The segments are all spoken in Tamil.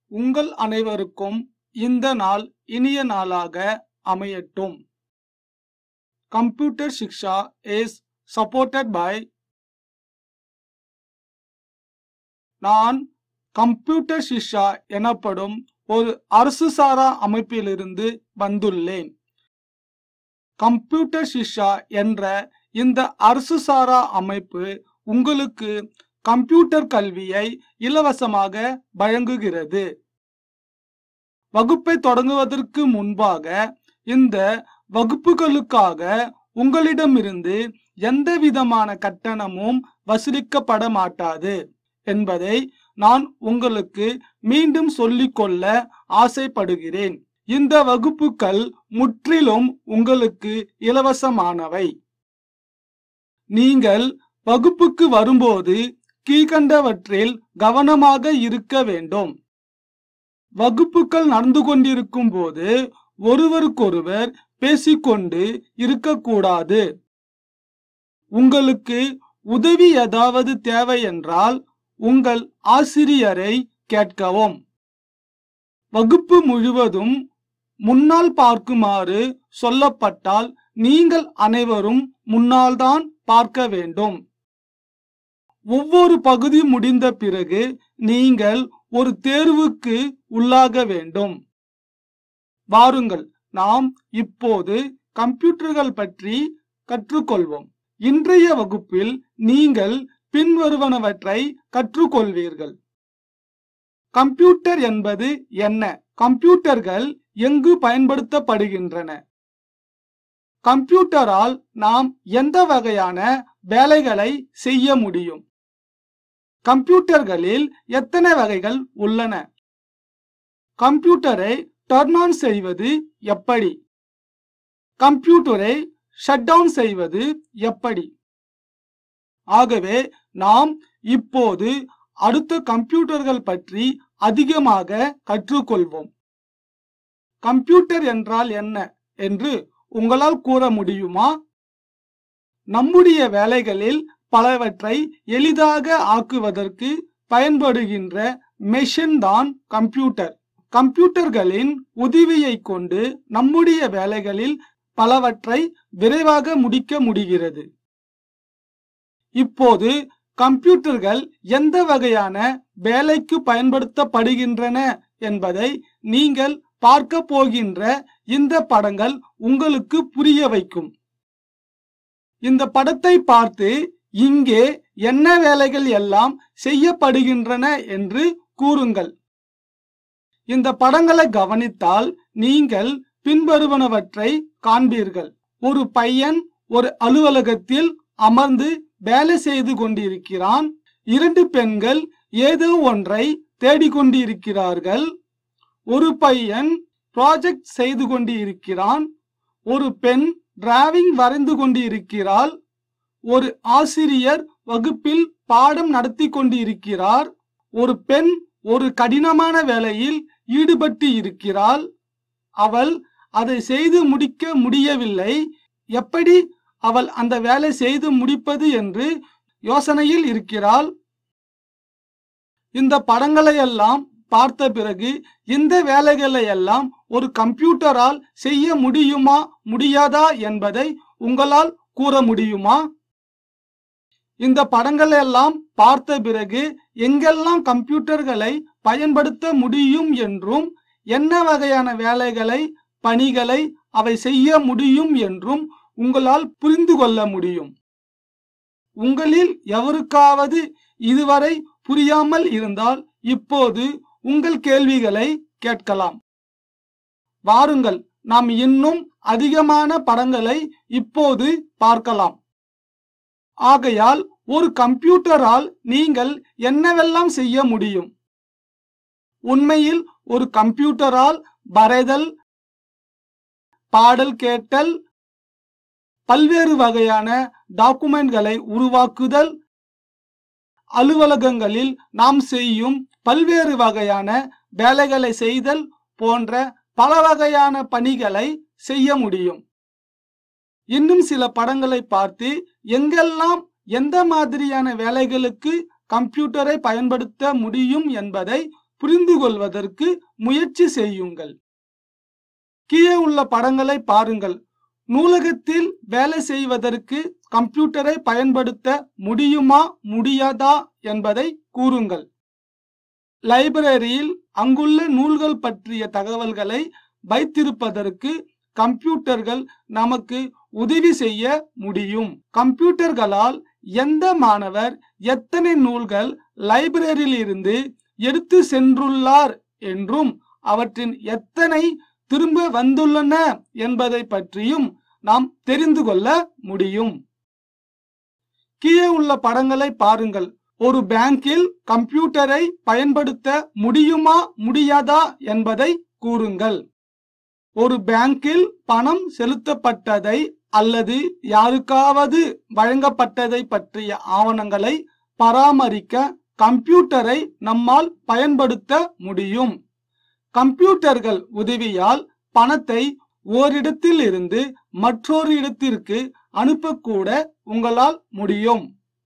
உங்கள் அனைவருக்கும் இந்த நாள் இனிய நாளாக அமையட்டும் computer Shiksha is supported by நான் கம்ப்யூட்டர் சிக்ஷா எனப்படும் ஒரு அரசு சாரா அமைப்பிலிருந்து வந்துள்ளேன் கம்ப்யூட்டர் சிக்ஷா என்ற இந்த அரசு சாரா அமைப்பு உங்களுக்கு கம்ப்யூட்டர் கல்வியை இலவசமாக வழங்குகிறது வகுப்பை தொடங்குவதற்கு முன்பாக இந்த வகுப்புகளுக்காக உங்களிடமிருந்து எந்த விதமான கட்டணமும் வசூலிக்கப்பட மாட்டாது என்பதை நான் உங்களுக்கு மீண்டும் சொல்லிக்கொள்ள ஆசைப்படுகிறேன் இந்த வகுப்புகள் முற்றிலும் உங்களுக்கு இலவசமானவை நீங்கள் வகுப்புக்கு வரும்போது கீழ்கண்டவற்றில் கவனமாக இருக்க வேண்டும் வகுப்புகள் நடந்து கொண்டிருக்கும் போது ஒருவருக்கொருவர் பேசிக்கொண்டு இருக்கக்கூடாது உங்களுக்கு உதவி ஏதாவது தேவை என்றால் உங்கள் ஆசிரியரை கேட்கவும் வகுப்பு முழுவதும் முன்னால் பார்க்குமாறு சொல்லப்பட்டால் நீங்கள் அனைவரும் முன்னால்தான் பார்க்க வேண்டும் ஒவ்வொரு பகுதி முடிந்த பிறகு நீங்கள் ஒரு தேர்வுக்கு உள்ளாக வேண்டும் வாருங்கள் நாம் இப்போது கம்ப்யூட்டர்கள் பற்றி கற்றுக்கொள்வோம் இன்றைய வகுப்பில் நீங்கள் பின்வருவனவற்றை கற்றுக்கொள்வீர்கள் கம்ப்யூட்டர் என்பது என்ன கம்ப்யூட்டர்கள் எங்கு பயன்படுத்தப்படுகின்றன கம்ப்யூட்டரால் நாம் எந்த வகையான வேலைகளை செய்ய முடியும் கம்ப்யூட்டர்களில் எத்தனை வகைகள் உள்ளன கம்ப்யூட்டரை டர்ன் ஆன் செய்வது எப்படி கம்ப்யூட்டரை ஷட் டவுன் செய்வது எப்படி ஆகவே நாம் இப்போது அடுத்த கம்ப்யூட்டர்கள் பற்றி அதிகமாக கற்றுக்கொள்வோம் கம்ப்யூட்டர் என்றால் என்ன என்று உங்களால் கூற முடியுமா நம்முடைய வேலைகளில் பலவற்றை எளிதாக ஆக்குவதற்கு பயன்படுகின்ற மெஷின் தான் கம்ப்யூட்டர் கம்ப்யூட்டர்களின் உதவியை கொண்டு நம்முடைய வேலைகளில் பலவற்றை விரைவாக முடிக்க முடிகிறது இப்போது கம்ப்யூட்டர்கள் எந்த வகையான வேலைக்கு பயன்படுத்தப்படுகின்றன என்பதை நீங்கள் பார்க்க போகின்ற இந்த படங்கள் உங்களுக்கு புரிய வைக்கும் இந்த படத்தை பார்த்து இங்கே என்ன வேலைகள் எல்லாம் செய்யப்படுகின்றன என்று கூறுங்கள் இந்த படங்களை கவனித்தால் நீங்கள் பின்வருவனவற்றை காண்பீர்கள் ஒரு பையன் ஒரு அலுவலகத்தில் அமர்ந்து வேலை செய்து கொண்டிருக்கிறான் இரண்டு பெண்கள் ஏதோ ஒன்றை தேடிக்கொண்டிருக்கிறார்கள் ஒரு பையன் ப்ராஜெக்ட் செய்து கொண்டு இருக்கிறான் ஒரு பெண் டிராவிங் வரைந்து கொண்டு இருக்கிறாள் ஒரு ஆசிரியர் வகுப்பில் பாடம் நடத்தி கொண்டு இருக்கிறார் ஒரு பெண் ஒரு கடினமான வேலையில் ஈடுபட்டு இருக்கிறாள் அவள் அதை செய்து முடிக்க முடியவில்லை எப்படி அவள் அந்த வேலை செய்து முடிப்பது என்று யோசனையில் இருக்கிறாள் இந்த படங்களை எல்லாம் பார்த்த பிறகு இந்த வேலைகளை எல்லாம் ஒரு கம்ப்யூட்டரால் செய்ய முடியுமா முடியாதா என்பதை உங்களால் கூற முடியுமா இந்த படங்களை எல்லாம் பார்த்த பிறகு எங்கெல்லாம் கம்ப்யூட்டர்களை பயன்படுத்த முடியும் என்றும் என்ன வகையான வேலைகளை பணிகளை அவை செய்ய முடியும் என்றும் உங்களால் புரிந்து கொள்ள முடியும் உங்களில் எவருக்காவது இதுவரை புரியாமல் இருந்தால் இப்போது உங்கள் கேள்விகளை கேட்கலாம் வாருங்கள் நாம் இன்னும் அதிகமான படங்களை இப்போது பார்க்கலாம் ஆகையால் ஒரு கம்ப்யூட்டரால் நீங்கள் என்னவெல்லாம் செய்ய முடியும் உண்மையில் ஒரு கம்ப்யூட்டரால் வரைதல் பாடல் கேட்டல் பல்வேறு வகையான டாக்குமெண்ட்களை உருவாக்குதல் அலுவலகங்களில் நாம் செய்யும் பல்வேறு வகையான வேலைகளை செய்தல் போன்ற பல வகையான பணிகளை செய்ய முடியும் இன்னும் சில படங்களை பார்த்து எங்கெல்லாம் எந்த மாதிரியான வேலைகளுக்கு கம்ப்யூட்டரை பயன்படுத்த முடியும் என்பதை புரிந்து கொள்வதற்கு முயற்சி செய்யுங்கள் கீழே உள்ள படங்களை பாருங்கள் நூலகத்தில் வேலை செய்வதற்கு கம்ப்யூட்டரை பயன்படுத்த முடியுமா முடியாதா என்பதை கூறுங்கள் லைப்ரரியில் அங்குள்ள நூல்கள் பற்றிய தகவல்களை வைத்திருப்பதற்கு கம்ப்யூட்டர்கள் நமக்கு உதவி செய்ய முடியும் கம்ப்யூட்டர்களால் எந்த மாணவர் எத்தனை நூல்கள் லைப்ரரியில் இருந்து எடுத்து சென்றுள்ளார் என்றும் அவற்றின் எத்தனை திரும்ப வந்துள்ளன என்பதை பற்றியும் நாம் தெரிந்து கொள்ள முடியும் கீழே உள்ள படங்களை பாருங்கள் ஒரு பேங்கில் கம்ப்யூட்டரை பயன்படுத்த முடியுமா முடியாதா என்பதை கூறுங்கள் ஒரு பேங்கில் பணம் செலுத்தப்பட்டதை அல்லது யாருக்காவது வழங்கப்பட்டதை பற்றிய ஆவணங்களை பராமரிக்க கம்ப்யூட்டரை நம்மால் பயன்படுத்த முடியும் கம்ப்யூட்டர்கள் உதவியால் பணத்தை ஓரிடத்தில் இருந்து மற்றொரு இடத்திற்கு அனுப்பக்கூட உங்களால் முடியும்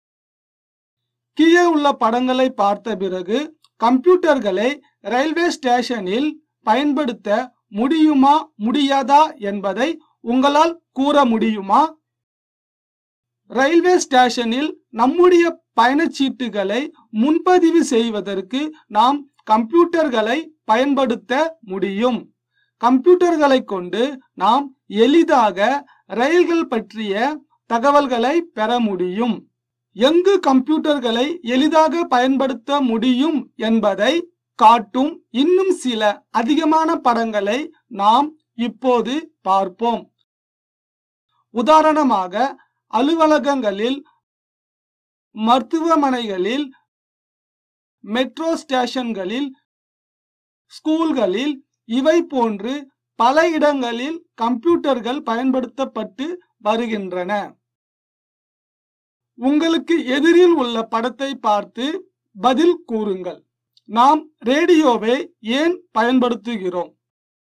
கீழே உள்ள படங்களை பார்த்த பிறகு கம்ப்யூட்டர்களை ரயில்வே ஸ்டேஷனில் பயன்படுத்த முடியுமா முடியாதா என்பதை உங்களால் கூற முடியுமா ரயில்வே ஸ்டேஷனில் நம்முடைய பயணச்சீட்டுகளை முன்பதிவு செய்வதற்கு நாம் கம்ப்யூட்டர்களை பயன்படுத்த முடியும் கம்ப்யூட்டர்களை கொண்டு நாம் எளிதாக ரயில்கள் பற்றிய தகவல்களை பெற முடியும் எங்கு கம்ப்யூட்டர்களை எளிதாக பயன்படுத்த முடியும் என்பதை காட்டும் இன்னும் சில அதிகமான படங்களை நாம் இப்போது பார்ப்போம் உதாரணமாக அலுவலகங்களில் மருத்துவமனைகளில் மெட்ரோ ஸ்டேஷன்களில் ஸ்கூல்களில் இவை போன்று பல இடங்களில் கம்ப்யூட்டர்கள் பயன்படுத்தப்பட்டு வருகின்றன உங்களுக்கு எதிரில் உள்ள படத்தை பார்த்து பதில் கூறுங்கள் நாம் ரேடியோவை ஏன் பயன்படுத்துகிறோம்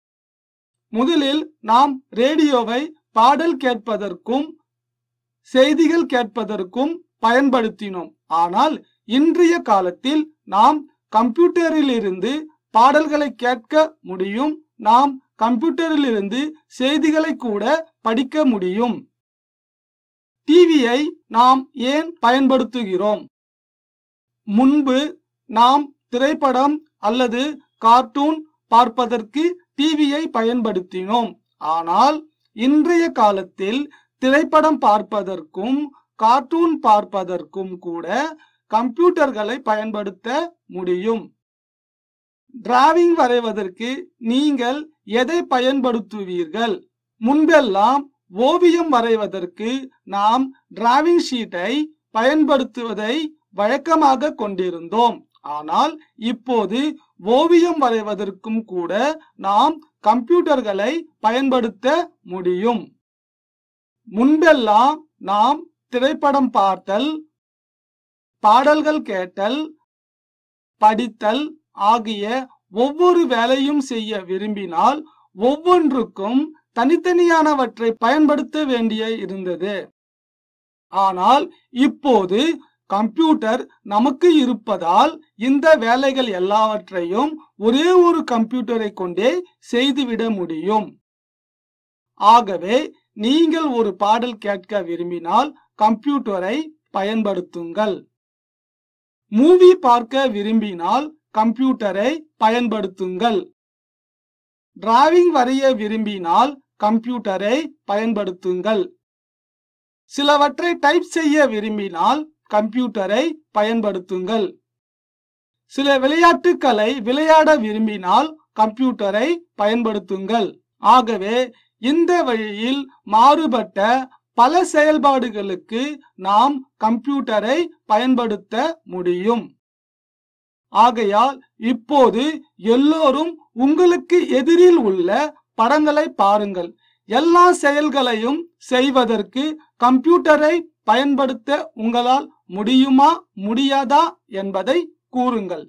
முதலில் நாம் ரேடியோவை பாடல் கேட்பதற்கும் செய்திகள் கேட்பதற்கும் பயன்படுத்தினோம் ஆனால் இன்றைய காலத்தில் நாம் கம்ப்யூட்டரில் இருந்து பாடல்களை கேட்க முடியும் நாம் கம்ப்யூட்டரில் இருந்து செய்திகளை கூட படிக்க முடியும் டிவியை நாம் ஏன் பயன்படுத்துகிறோம் முன்பு நாம் திரைப்படம் அல்லது கார்ட்டூன் பார்ப்பதற்கு டிவியை பயன்படுத்தினோம் ஆனால் இன்றைய காலத்தில் திரைப்படம் பார்ப்பதற்கும் கார்ட்டூன் பார்ப்பதற்கும் கூட கம்ப்யூட்டர்களை பயன்படுத்த முடியும் டிராவிங் வரைவதற்கு நீங்கள் எதை பயன்படுத்துவீர்கள் முன்பெல்லாம் ஓவியம் வரைவதற்கு நாம் டிராவிங் ஷீட்டை பயன்படுத்துவதை வழக்கமாக கொண்டிருந்தோம் ஆனால் இப்போது ஓவியம் வரைவதற்கும் கூட நாம் கம்ப்யூட்டர்களை பயன்படுத்த முடியும் முன்பெல்லாம் நாம் திரைப்படம் பார்த்தல் பாடல்கள் கேட்டல் படித்தல் ஆகிய ஒவ்வொரு வேலையும் செய்ய விரும்பினால் ஒவ்வொன்றுக்கும் தனித்தனியானவற்றை பயன்படுத்த வேண்டிய இருந்தது ஆனால் இப்போது கம்ப்யூட்டர் நமக்கு இருப்பதால் இந்த வேலைகள் எல்லாவற்றையும் ஒரே ஒரு கம்ப்யூட்டரை கொண்டே செய்துவிட முடியும் ஆகவே நீங்கள் ஒரு பாடல் கேட்க விரும்பினால் கம்ப்யூட்டரை பயன்படுத்துங்கள் மூவி பார்க்க விரும்பினால் கம்ப்யூட்டரை பயன்படுத்துங்கள் டிராவிங் வரைய விரும்பினால் கம்ப்யூட்டரை பயன்படுத்துங்கள் சிலவற்றை டைப் செய்ய விரும்பினால் கம்ப்யூட்டரை பயன்படுத்துங்கள் சில விளையாட்டுக்களை விளையாட விரும்பினால் கம்ப்யூட்டரை பயன்படுத்துங்கள் ஆகவே இந்த வழியில் மாறுபட்ட பல செயல்பாடுகளுக்கு நாம் கம்ப்யூட்டரை பயன்படுத்த முடியும் ஆகையால் இப்போது எல்லோரும் உங்களுக்கு எதிரில் உள்ள படங்களை பாருங்கள் எல்லா செயல்களையும் செய்வதற்கு கம்ப்யூட்டரை பயன்படுத்த உங்களால் முடியுமா முடியாதா என்பதை கூறுங்கள்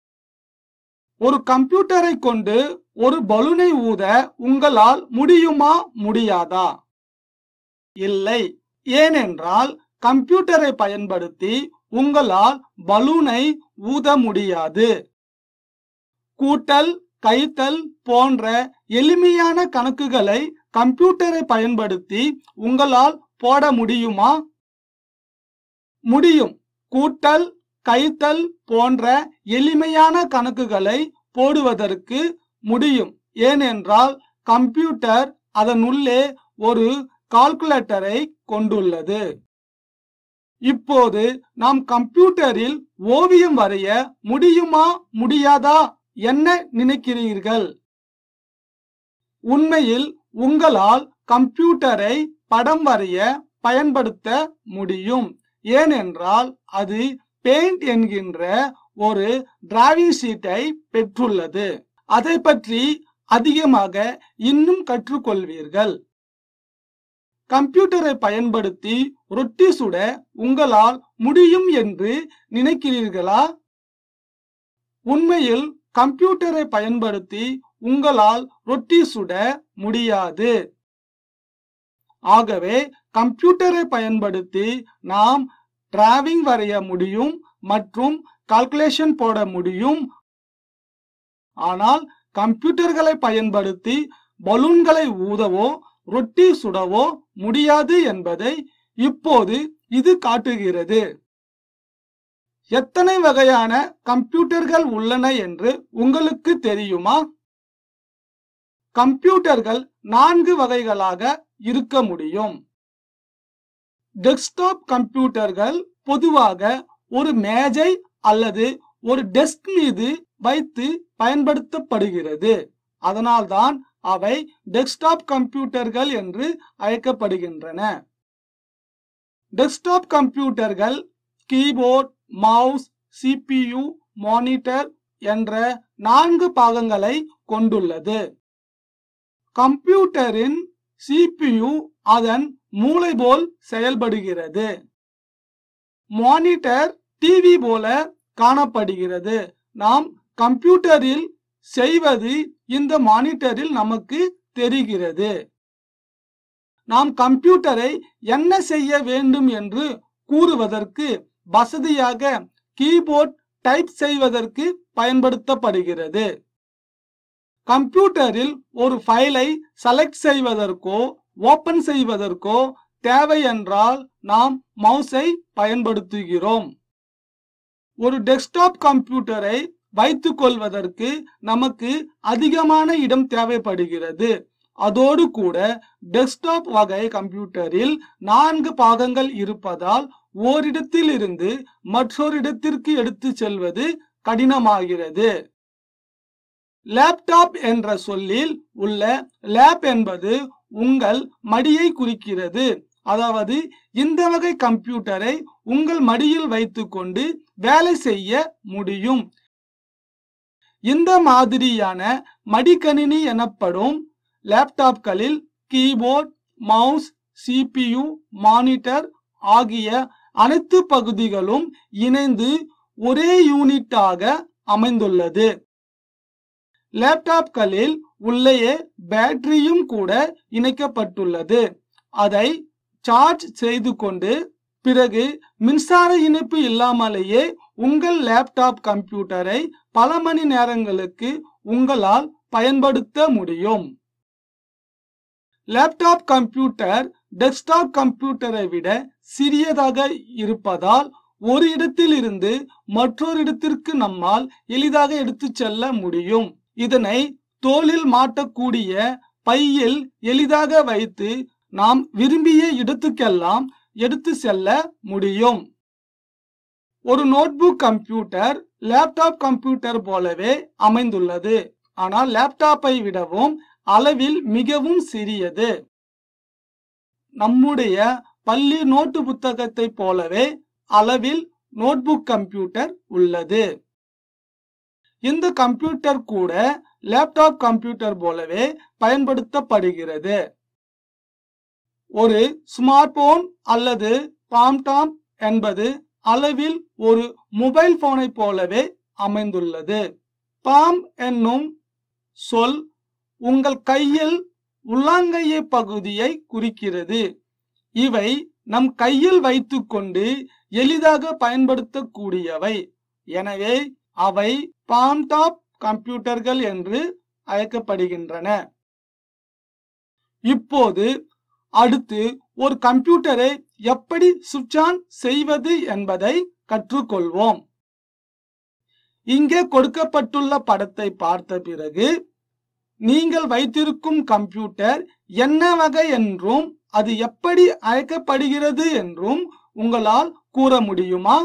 ஒரு கம்ப்யூட்டரை கொண்டு ஒரு பலூனை ஊத உங்களால் முடியுமா முடியாதா இல்லை ஏனென்றால் கம்ப்யூட்டரை பயன்படுத்தி உங்களால் பலூனை ஊத முடியாது கூட்டல் கழித்தல் போன்ற எளிமையான கணக்குகளை கம்ப்யூட்டரை பயன்படுத்தி உங்களால் போட முடியுமா முடியும் கூட்டல் கழித்தல் போன்ற எளிமையான கணக்குகளை போடுவதற்கு முடியும் ஏனென்றால் கம்ப்யூட்டர் அதனுள்ளே ஒரு கால்குலேட்டரை கொண்டுள்ளது இப்போது நாம் கம்ப்யூட்டரில் ஓவியம் வரைய முடியுமா முடியாதா என்ன நினைக்கிறீர்கள் உண்மையில் உங்களால் கம்ப்யூட்டரை படம் வரைய பயன்படுத்த முடியும் ஏனென்றால் அது பெயிண்ட் என்கின்ற ஒரு டிராவிங் ஷீட்டை பெற்றுள்ளது அதை பற்றி அதிகமாக இன்னும் கற்றுக்கொள்வீர்கள் கம்ப்யூட்டரை பயன்படுத்தி ரொட்டி சுட உங்களால் முடியும் என்று நினைக்கிறீர்களா உண்மையில் கம்ப்யூட்டரை பயன்படுத்தி உங்களால் ரொட்டி சுட முடியாது ஆகவே கம்ப்யூட்டரை பயன்படுத்தி நாம் டிராவிங் வரைய முடியும் மற்றும் கால்குலேஷன் போட முடியும் ஆனால் கம்ப்யூட்டர்களை பயன்படுத்தி பலூன்களை ஊதவோ ரொட்டி சுடவோ முடியாது என்பதை இப்போது இது காட்டுகிறது எத்தனை வகையான கம்ப்யூட்டர்கள் உள்ளன என்று உங்களுக்கு தெரியுமா கம்ப்யூட்டர்கள் நான்கு வகைகளாக இருக்க முடியும் டெஸ்க்டாப் கம்ப்யூட்டர்கள் பொதுவாக ஒரு மேஜை அல்லது ஒரு டெஸ்க் மீது வைத்து பயன்படுத்தப்படுகிறது அதனால்தான் அவை டெஸ்க்டாப் கம்ப்யூட்டர்கள் என்று அழைக்கப்படுகின்றன டெஸ்க்டாப் கம்ப்யூட்டர்கள் கீபோர்ட் மவுஸ் சிபியு மானிட்டர் என்ற நான்கு பாகங்களை கொண்டுள்ளது கம்ப்யூட்டரின் சிபியு அதன் மூளை போல் செயல்படுகிறது மானிட்டர் டிவி போல காணப்படுகிறது நாம் கம்ப்யூட்டரில் செய்வது இந்த மானிட்டரில் நமக்கு தெரிகிறது நாம் கம்ப்யூட்டரை என்ன செய்ய வேண்டும் என்று கூறுவதற்கு வசதியாக கீபோர்ட் டைப் செய்வதற்கு பயன்படுத்தப்படுகிறது கம்ப்யூட்டரில் ஒரு ஃபைலை செலக்ட் செய்வதற்கோ ஓபன் செய்வதற்கோ தேவை என்றால் நாம் மவுஸை பயன்படுத்துகிறோம் ஒரு டெஸ்க்டாப் கம்ப்யூட்டரை வைத்துக் கொள்வதற்கு நமக்கு அதிகமான இடம் தேவைப்படுகிறது அதோடு கூட டெஸ்க்டாப் வகை கம்ப்யூட்டரில் நான்கு பாகங்கள் இருப்பதால் ஓரிடத்தில் இருந்து மற்றொரு இடத்திற்கு எடுத்து செல்வது கடினமாகிறது லேப்டாப் என்ற சொல்லில் உள்ள லேப் என்பது உங்கள் மடியை குறிக்கிறது அதாவது இந்த வகை கம்ப்யூட்டரை உங்கள் மடியில் வைத்துக்கொண்டு வேலை செய்ய முடியும் இந்த மாதிரியான மடிக்கணினி எனப்படும் லேப்டாப்களில் கீபோர்ட் மவுஸ் சிபியு மானிட்டர் ஆகிய அனைத்து பகுதிகளும் இணைந்து ஒரே யூனிட்டாக அமைந்துள்ளது லேப்டாப்களில் உள்ளேயே பேட்டரியும் கூட இணைக்கப்பட்டுள்ளது அதை சார்ஜ் செய்து கொண்டு பிறகு மின்சார இணைப்பு இல்லாமலேயே உங்கள் லேப்டாப் கம்ப்யூட்டரை பல மணி நேரங்களுக்கு உங்களால் பயன்படுத்த முடியும் லேப்டாப் கம்ப்யூட்டர் டெஸ்க்டாப் கம்ப்யூட்டரை விட சிறியதாக இருப்பதால் ஒரு இடத்தில் இருந்து மற்றொரு இடத்திற்கு நம்மால் எளிதாக எடுத்துச் செல்ல முடியும் இதனை தோளில் மாட்டக்கூடிய பையில் எளிதாக வைத்து நாம் விரும்பிய இடத்துக்கெல்லாம் எடுத்து செல்ல முடியும் ஒரு நோட்புக் கம்ப்யூட்டர் லேப்டாப் கம்ப்யூட்டர் போலவே அமைந்துள்ளது ஆனால் லேப்டாப்பை விடவும் அளவில் மிகவும் சிறியது நம்முடைய பள்ளி நோட்டு புத்தகத்தை போலவே அளவில் நோட்புக் கம்ப்யூட்டர் உள்ளது இந்த கம்ப்யூட்டர் கூட லேப்டாப் கம்ப்யூட்டர் போலவே பயன்படுத்தப்படுகிறது ஒரு ஸ்மார்ட் போன் அல்லது பாம்டாம் என்பது அளவில் ஒரு மொபைல் போனை போலவே அமைந்துள்ளது பாம் என்னும் சொல் உங்கள் கையில் உள்ளாங்கைய பகுதியை குறிக்கிறது இவை நம் கையில் வைத்துக்கொண்டு எளிதாக பயன்படுத்தக்கூடியவை எனவே அவை பாம்டாப் கம்ப்யூட்டர்கள் என்று அழைக்கப்படுகின்றன இப்போது அடுத்து ஒரு கம்ப்யூட்டரை எப்படி சுவிட்ச் ஆன் செய்வது என்பதை கற்றுக்கொள்வோம் இங்கே கொடுக்கப்பட்டுள்ள படத்தை பார்த்த பிறகு நீங்கள் வைத்திருக்கும் கம்ப்யூட்டர் என்ன வகை என்றும் அது எப்படி அழைக்கப்படுகிறது என்றும் உங்களால் கூற முடியுமா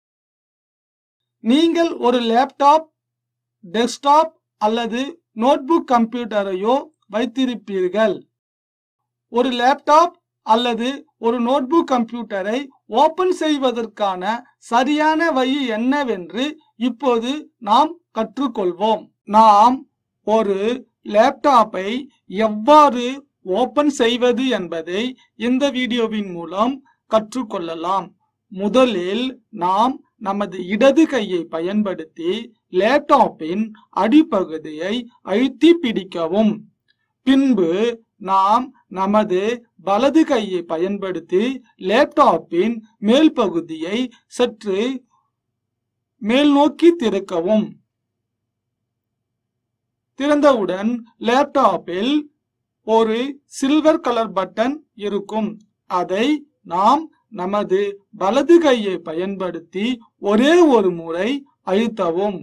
நீங்கள் ஒரு லேப்டாப் டெஸ்க்டாப் அல்லது நோட்புக் கம்ப்யூட்டரையோ வைத்திருப்பீர்கள் ஒரு லேப்டாப் அல்லது ஒரு நோட்புக் கம்ப்யூட்டரை ஓபன் செய்வதற்கான சரியான வழி என்னவென்று இப்போது நாம் கற்றுக்கொள்வோம் நாம் ஒரு லேப்டாப்பை எவ்வாறு ஓபன் செய்வது என்பதை இந்த வீடியோவின் மூலம் கற்றுக்கொள்ளலாம் முதலில் நாம் நமது இடது கையை பயன்படுத்தி லேப்டாப்பின் அடிப்பகுதியை அழுத்தி பிடிக்கவும் பின்பு நாம் நமது வலது கையை பயன்படுத்தி லேப்டாப்பின் மேல் பகுதியை சற்று மேல் நோக்கி திறக்கவும் திறந்தவுடன் லேப்டாப்பில் ஒரு சில்வர் கலர் பட்டன் இருக்கும் அதை நாம் நமது வலது கையை பயன்படுத்தி ஒரே ஒரு முறை அழுத்தவும்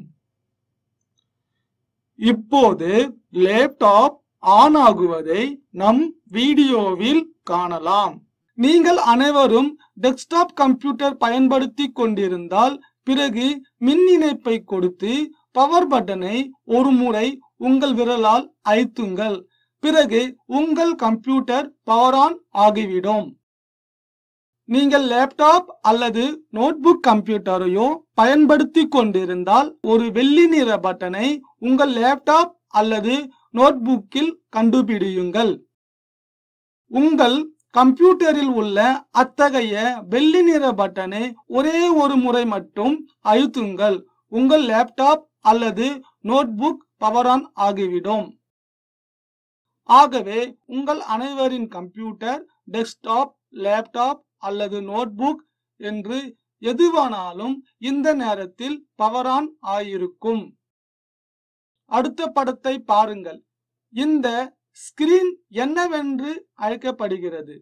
இப்போது லேப்டாப் ஆன் ஆகுவதை நம் வீடியோவில் காணலாம் நீங்கள் அனைவரும் டெஸ்க்டாப் கம்ப்யூட்டர் பயன்படுத்தி கொண்டிருந்தால் பிறகு மின் இணைப்பை கொடுத்து பவர் பட்டனை ஒரு முறை உங்கள் விரலால் அழுத்துங்கள் பிறகு உங்கள் கம்ப்யூட்டர் பவர் ஆன் ஆகிவிடும் நீங்கள் லேப்டாப் அல்லது நோட்புக் கம்ப்யூட்டரையோ பயன்படுத்தி கொண்டிருந்தால் ஒரு வெள்ளி நிற பட்டனை உங்கள் லேப்டாப் அல்லது நோட்புக்கில் கண்டுபிடியுங்கள் உங்கள் கம்ப்யூட்டரில் உள்ள அத்தகைய வெள்ளி நிற பட்டனை ஒரே ஒரு முறை மட்டும் அழுத்துங்கள் உங்கள் லேப்டாப் அல்லது நோட்புக் பவர் ஆன் ஆகிவிடும் ஆகவே உங்கள் அனைவரின் கம்ப்யூட்டர் டெஸ்க்டாப் லேப்டாப் அல்லது நோட்புக் என்று எதுவானாலும் இந்த நேரத்தில் பவர் ஆன் ஆயிருக்கும் அடுத்த படத்தை பாருங்கள் இந்த ஸ்கிரீன் என்னவென்று அழைக்கப்படுகிறது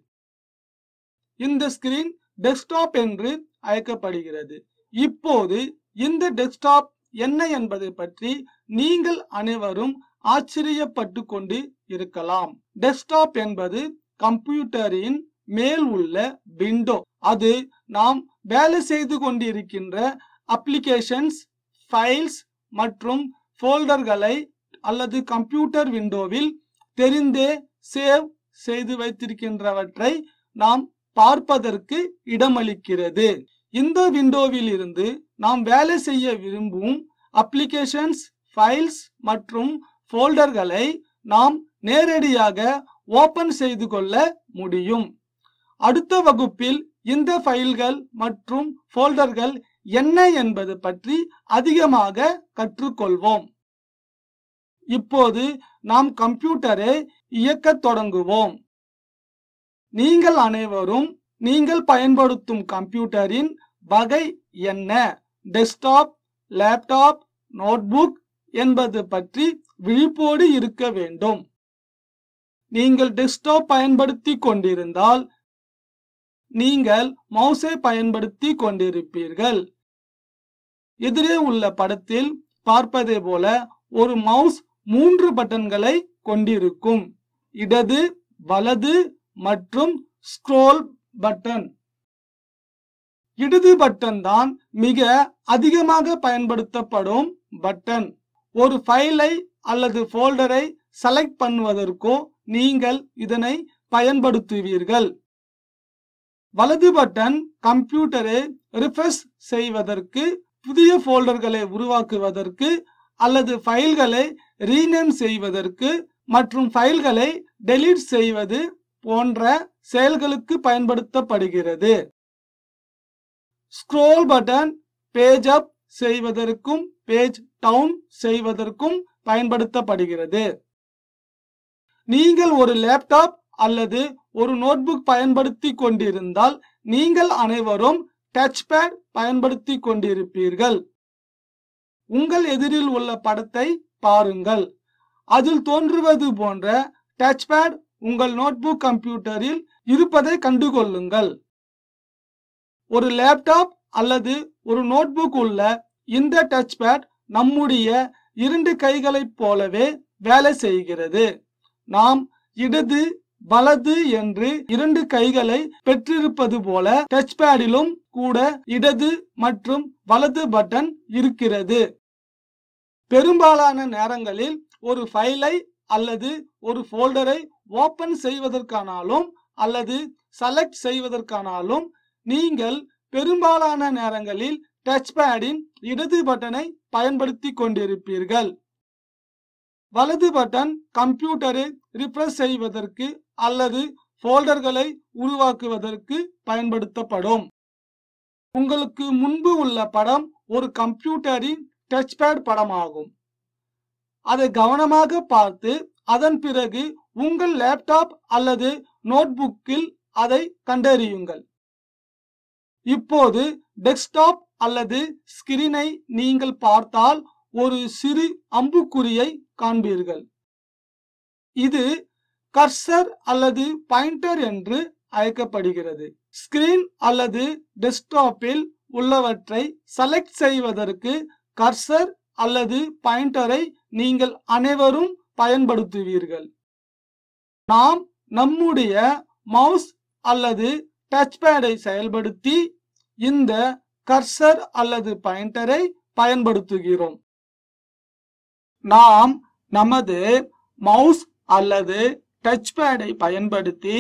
இந்த ஸ்கிரீன் டெஸ்க்டாப் என்று அழைக்கப்படுகிறது இப்போது இந்த டெஸ்க்டாப் என்ன என்பதை பற்றி நீங்கள் அனைவரும் ஆச்சரியப்பட்டு கொண்டு இருக்கலாம் டெஸ்க்டாப் என்பது கம்ப்யூட்டரின் மேல் உள்ள விண்டோ அது நாம் வேலை செய்து கொண்டிருக்கின்ற அப்ளிகேஷன்ஸ் ஃபைல்ஸ் மற்றும் ஃபோல்டர்களை அல்லது கம்ப்யூட்டர் விண்டோவில் தெரிந்தே சேவ் செய்து வைத்திருக்கின்றவற்றை நாம் பார்ப்பதற்கு இடமளிக்கிறது இந்த விண்டோவில் இருந்து நாம் வேலை செய்ய விரும்பும் அப்ளிகேஷன்ஸ் ஃபைல்ஸ் மற்றும் ஃபோல்டர்களை நாம் நேரடியாக ஓபன் செய்து கொள்ள முடியும் அடுத்த வகுப்பில் இந்த ஃபைல்கள் மற்றும் ஃபோல்டர்கள் என்ன என்பது பற்றி அதிகமாக கற்றுக்கொள்வோம் இப்போது நாம் கம்ப்யூட்டரை இயக்கத் தொடங்குவோம் நீங்கள் அனைவரும் நீங்கள் பயன்படுத்தும் கம்ப்யூட்டரின் வகை என்ன டெஸ்க்டாப் லேப்டாப் நோட்புக் என்பது பற்றி விழிப்போடு இருக்க வேண்டும் நீங்கள் டெஸ்க்டாப் பயன்படுத்தி கொண்டிருந்தால் நீங்கள் மவுஸை பயன்படுத்தி கொண்டிருப்பீர்கள் எதிரே உள்ள படத்தில் பார்ப்பதை போல ஒரு மவுஸ் மூன்று பட்டன்களை கொண்டிருக்கும் இடது வலது மற்றும் ஸ்க்ரோல் பட்டன் இடது பட்டன் தான் மிக அதிகமாக பயன்படுத்தப்படும் பட்டன் ஒரு ஃபைலை அல்லது ஃபோல்டரை செலக்ட் பண்ணுவதற்கோ நீங்கள் இதனை பயன்படுத்துவீர்கள் வலது பட்டன் கம்ப்யூட்டரை ரிஃப்ரெஷ் செய்வதற்கு புதிய ஃபோல்டர்களை உருவாக்குவதற்கு அல்லது ஃபைல்களை ரீநேம் செய்வதற்கு மற்றும் ஃபைல்களை டெலீட் செய்வது போன்ற செயல்களுக்கு பயன்படுத்தப்படுகிறது ஸ்க்ரோல் பட்டன் பேஜ் அப் செய்வதற்கும் பேஜ் டவுன் செய்வதற்கும் பயன்படுத்தப்படுகிறது நீங்கள் ஒரு லேப்டாப் அல்லது ஒரு நோட்புக் பயன்படுத்தி கொண்டிருந்தால் நீங்கள் அனைவரும் டச் பேட் பயன்படுத்தி கொண்டிருப்பீர்கள் உங்கள் எதிரில் உள்ள படத்தை பாருங்கள் அதில் தோன்றுவது போன்ற டச்பேட் உங்கள் நோட்புக் கம்ப்யூட்டரில் இருப்பதை கண்டுகொள்ளுங்கள் ஒரு லேப்டாப் அல்லது ஒரு நோட்புக் உள்ள இந்த டச்பேட் நம்முடைய இரண்டு கைகளைப் போலவே வேலை செய்கிறது நாம் இடது வலது என்று இரண்டு கைகளை பெற்றிருப்பது போல டச்பேடிலும் கூட இடது மற்றும் வலது பட்டன் இருக்கிறது பெரும்பாலான நேரங்களில் ஒரு ஃபைலை அல்லது ஒரு ஃபோல்டரை ஓபன் செய்வதற்கானாலும் அல்லது செலக்ட் செய்வதற்கானாலும் நீங்கள் பெரும்பாலான நேரங்களில் டச்பேடின் இடது பட்டனை பயன்படுத்தி கொண்டிருப்பீர்கள் வலது பட்டன் கம்ப்யூட்டரை ரிப்ரெஸ் செய்வதற்கு அல்லது ஃபோல்டர்களை உருவாக்குவதற்கு பயன்படுத்தப்படும் உங்களுக்கு முன்பு உள்ள படம் ஒரு கம்ப்யூட்டரின் டச்பேட் படமாகும் அதை கவனமாக பார்த்து அதன் பிறகு உங்கள் லேப்டாப் அல்லது நோட்புக்கில் அதை கண்டறியுங்கள் இப்போது டெஸ்க்டாப் அல்லது ஸ்கிரீனை நீங்கள் பார்த்தால் ஒரு சிறு அம்புக்குறியை காண்பீர்கள் இது கர்சர் அல்லது பாயிண்டர் என்று அழைக்கப்படுகிறது ஸ்கிரீன் அல்லது டெஸ்க்டாப்பில் உள்ளவற்றை செலக்ட் செய்வதற்கு கர்சர் அல்லது பாயிண்டரை நீங்கள் அனைவரும் பயன்படுத்துவீர்கள் நாம் நம்முடைய மவுஸ் அல்லது டச்பேடை செயல்படுத்தி இந்த கர்சர் அல்லது பாயிண்டரை பயன்படுத்துகிறோம் நாம் நமது மவுஸ் அல்லது டச்பேடை பயன்படுத்தி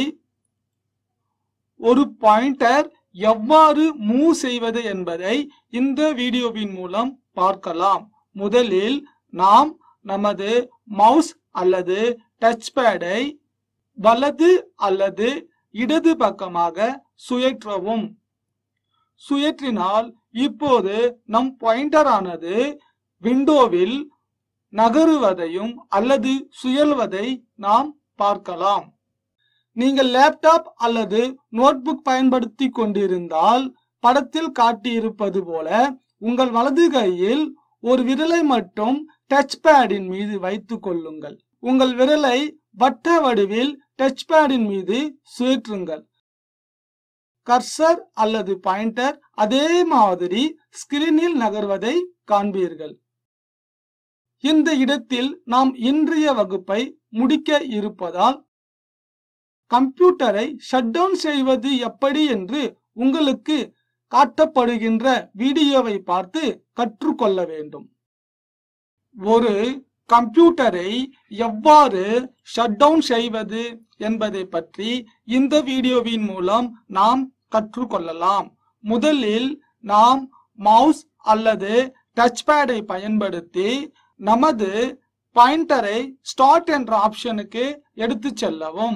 ஒரு பாயிண்டர் எவ்வாறு மூவ் செய்வது என்பதை இந்த வீடியோவின் மூலம் பார்க்கலாம் முதலில் நாம் நமது மவுஸ் அல்லது டச்பேடை வலது அல்லது இடது பக்கமாக சுழற்றவும் சுழற்றினால் இப்போது நம் பாயிண்டரானது விண்டோவில் நகருவதையும் அல்லது சுழல்வதை நாம் பார்க்கலாம் நீங்கள் லேப்டாப் அல்லது நோட்புக் பயன்படுத்தி கொண்டிருந்தால் படத்தில் காட்டியிருப்பது போல உங்கள் வலது கையில் ஒரு விரலை மட்டும் டச் பேடின் மீது வைத்துக் கொள்ளுங்கள் உங்கள் விரலை வட்ட வடிவில் டச் பேடின் மீது சுழற்றுங்கள் கர்சர் அல்லது பாயிண்டர் அதே மாதிரி ஸ்கிரீனில் நகர்வதை காண்பீர்கள் இந்த இடத்தில் நாம் இன்றைய வகுப்பை முடிக்க இருப்பதால் கம்ப்யூட்டரை ஷட் டவுன் செய்வது எப்படி என்று உங்களுக்கு காட்டப்படுகின்ற வீடியோவை பார்த்து கற்றுக்கொள்ள வேண்டும் ஒரு கம்ப்யூட்டரை எவ்வாறு ஷட் டவுன் செய்வது என்பதை பற்றி இந்த வீடியோவின் மூலம் நாம் கற்றுக்கொள்ளலாம் முதலில் நாம் மவுஸ் அல்லது டச்பேடை பயன்படுத்தி நமது பாயிண்டரை ஸ்டார்ட் என்ற ஆப்ஷனுக்கு எடுத்து செல்லவும்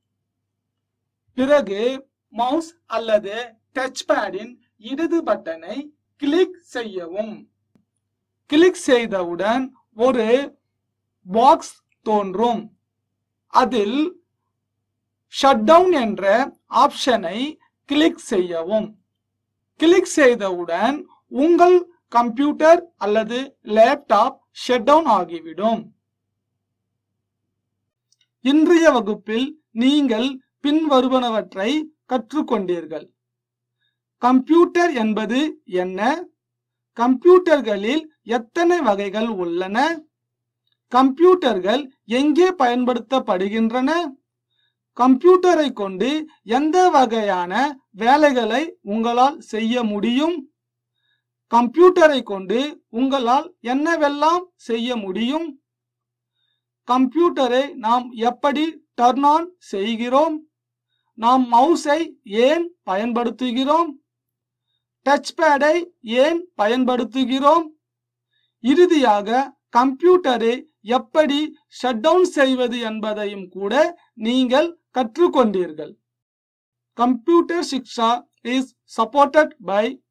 பிறகு மவுஸ் அல்லது டச்பேடின் இடது பட்டனை கிளிக் செய்யவும் கிளிக் செய்தவுடன் ஒரு பாக்ஸ் தோன்றும் அதில் ஷட் டவுன் என்ற ஆப்ஷனை கிளிக் செய்யவும் கிளிக் செய்தவுடன் உங்கள் கம்ப்யூட்டர் அல்லது லேப்டாப் ஷட் டவுன் ஆகிவிடும் இன்றைய வகுப்பில் நீங்கள் பின்வருவனவற்றை கற்றுக்கொண்டீர்கள் கம்ப்யூட்டர் என்பது என்ன கம்ப்யூட்டர்களில் எத்தனை வகைகள் உள்ளன கம்ப்யூட்டர்கள் எங்கே பயன்படுத்தப்படுகின்றன கம்ப்யூட்டரை கொண்டு எந்த வகையான வேலைகளை உங்களால் செய்ய முடியும் கம்ப்யூட்டரை கொண்டு உங்களால் என்னவெல்லாம் செய்ய முடியும் கம்ப்யூட்டரை நாம் எப்படி டர்ன் ஆன் செய்கிறோம் நாம் மவுஸை ஏன் பயன்படுத்துகிறோம் டச் பேடை ஏன் பயன்படுத்துகிறோம் இறுதியாக கம்ப்யூட்டரை எப்படி ஷட் டவுன் செய்வது என்பதையும் கூட நீங்கள் கற்றுக்கொண்டீர்கள் computer Shiksha is supported by